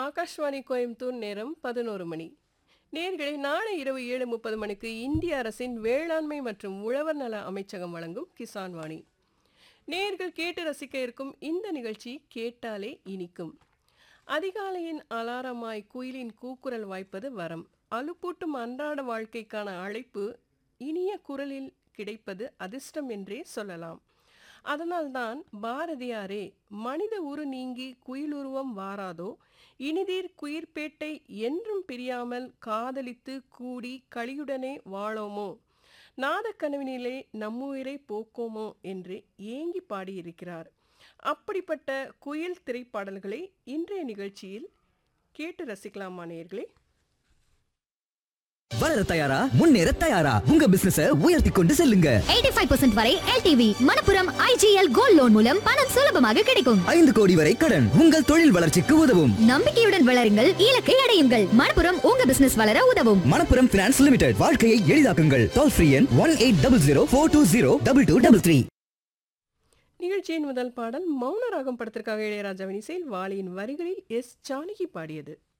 ஆகாஷ்வாணி கோயம்புத்தூர் நேரம் பதினோரு மணி நேர்களை நாளை இரவு ஏழு முப்பது மணிக்கு இந்திய அரசின் வேளாண்மை மற்றும் உழவர் நல அமைச்சகம் வழங்கும் கிசான் வாணி நேர்கள் கேட்டு ரசிக்க இருக்கும் இந்த நிகழ்ச்சி கேட்டாலே இனிக்கும் அதிகாலையின் அலாரமாய் குயிலின் கூக்குரல் வாய்ப்பது வரம் அலுப்பூட்டும் அன்றாட வாழ்க்கைக்கான அழைப்பு இனிய குரலில் கிடைப்பது அதிர்ஷ்டம் என்றே சொல்லலாம் அதனால்தான் பாரதியாரே மனித உரு நீங்கி குயிலுருவம் வாராதோ இனிதீர் குயிர்பேட்டை என்றும் பிரியாமல் காதலித்து கூடி களியுடனே வாழோமோ நாதக்கனவினிலே நம்முயிரை போக்கோமோ என்று ஏங்கி பாடியிருக்கிறார் அப்படிப்பட்ட குயில் திரைப்பாடல்களை இன்றைய நிகழ்ச்சியில் கேட்டு ரசிக்கலாமா நேயர்களே வளர தயாரா முன்னேற தயாரா உங்க பிசினஸ உயர்த்தி கொண்டு செல்லுங்க 85% வரை LTV Manappuram IGL gold loan மூலம் பணம் சுலபமாக கிடைக்கும் ஐந்து கோடி வரை கடன் உங்கள் தொழில் வளர்ச்சிக்கு உதவும் நம்பிக்கையுடன் வளருங்கள் இலக்கை அடையுங்கள் மணப்புரம் உங்க பிசினஸ் வளர உதவும் மணப்புரம் பினான்ஸ் லிமிடெட் வாழ்க்கையை எளிதாக்குங்கள் டோல் ஃப்ரீ எண் one eight double zero four two zero double two double three நிகழ்ச்சியின் முதல் பாடல் மௌன ராகம் படத்திற்காக இளையராஜாவின் இசையில் வாலியின் வரிகளில் எஸ் ஜானகி பாடியது